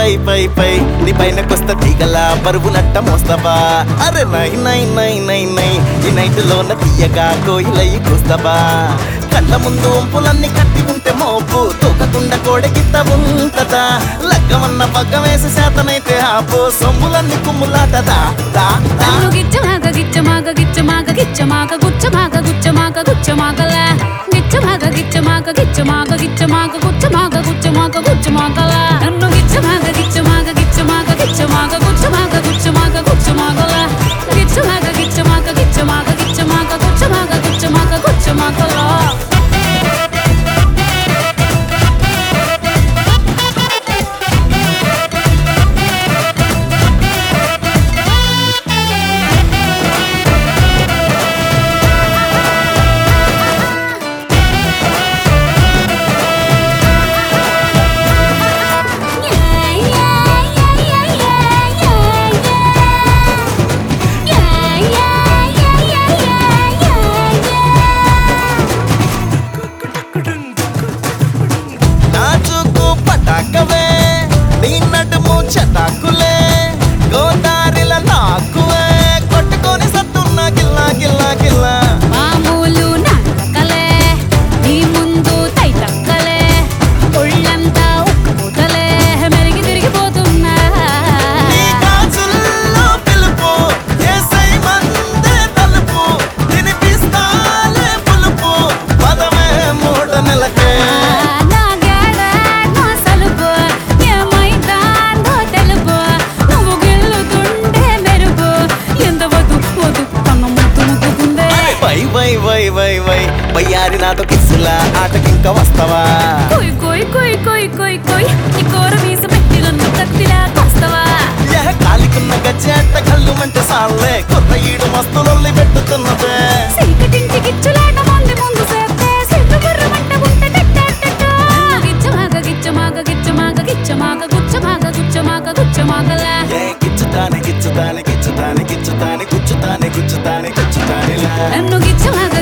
పై పై పై నీ పైన కొస్త తీగల బరువు నట్ట మోస్తావా అరే నై నై నై నై నై ఈ నైట్ లోన తీయగా కోయిలయ్యి కూస్తావా కళ్ళ ముందు వంపులన్నీ కట్టి ఉంటే మోపు తూకకుండా కోడెకిత్త ఉంటదా లగ్గమన్న పగ్గం వేసి శాతనైతే ఆపు సొమ్ములన్నీ కుమ్ములాటదా దా దా నన్ను గిచ్చమాగ గిచ్చమాగ గిచ్చమాగ గిచ్చమాగ గుచ్చమాగ గుచ్చమాగ గుచ్చమాగల గిచ్చమాగ గిచ్చమాగ గిచ్చమాగ గిచ్చమాగ గుచ్చమాగ గుచ్చమాగ గుచ్చమాగల నన్ను గిచ్చమాగ గిచ్చమాగ గిచ్చమాగ గిచ్చమాగ గుచ్చమాగ గుచ్చమాగ గుచ్చమాగల గిచ్చమాగ గిచ్చమాగ గిచ్చమాగ గిచ్చమాగ గుచ్చమాగ గుచ్చమాగ గుచ్చమాగల నాచుకు పటాకవే నీ నడుము చటాకులే గోదారిల నాకువే కొట్టుకొని సత్తున్న గిల్లా గిల్లా గిల్లా మామూలు నాటకలే నీ ముందు తైతక్కలే ఒళ్ళంతా ఉక్కుపోతలే మెరిగి తిరిగిపోతున్నా నీ గాజుల్లో పిలుపు ఏసై మందే తలుపు తినిపిస్తాలే పులుపు పదమే మూడ నెలకే నా గేడ నా సలుపు ఏమైందో తెలుపు నువ్వు గిల్లుతుండే మెరుపు ఎంత వద్దు వద్దు కన్న ముద్దు ముద్దుకుందే why why why why why బయ్యారి నాతో కిస్సులా ఆటకింక వస్తావా కొయ్ కొయ్ కొయ్ కొయ్ కొయ్ కొయ్ నీ కోర మీస పెట్టి నన్ను కత్తిలా కొస్తవా యహ కాలికున్న గజ్జెట్ట కళ్ళు మంటే సాల్లే కొత్త ఈడు మస్తులొల్లి పెట్టుతున్నదే సీకటింటి గిచ్చులాట మంది ముందు సేస్తే సిగ్గు బుర్రమంట ఉంటే టెట్టెట్టెట్టో. గిచ్చమాగ గిచ్చమాగ గిచ్చమాగ గిచ్చమాగ గుచ్చమాగ గుచ్చమాగ గుచ్చమాగలా ఏ గిచ్చుతాని గిచ్చుతాని గిచ్చుతాని గిచ్చుతాని గుచ్చుతాని గుచ్చుతాని గుచ్చుతానిలా నన్ను గిచ్చమాగ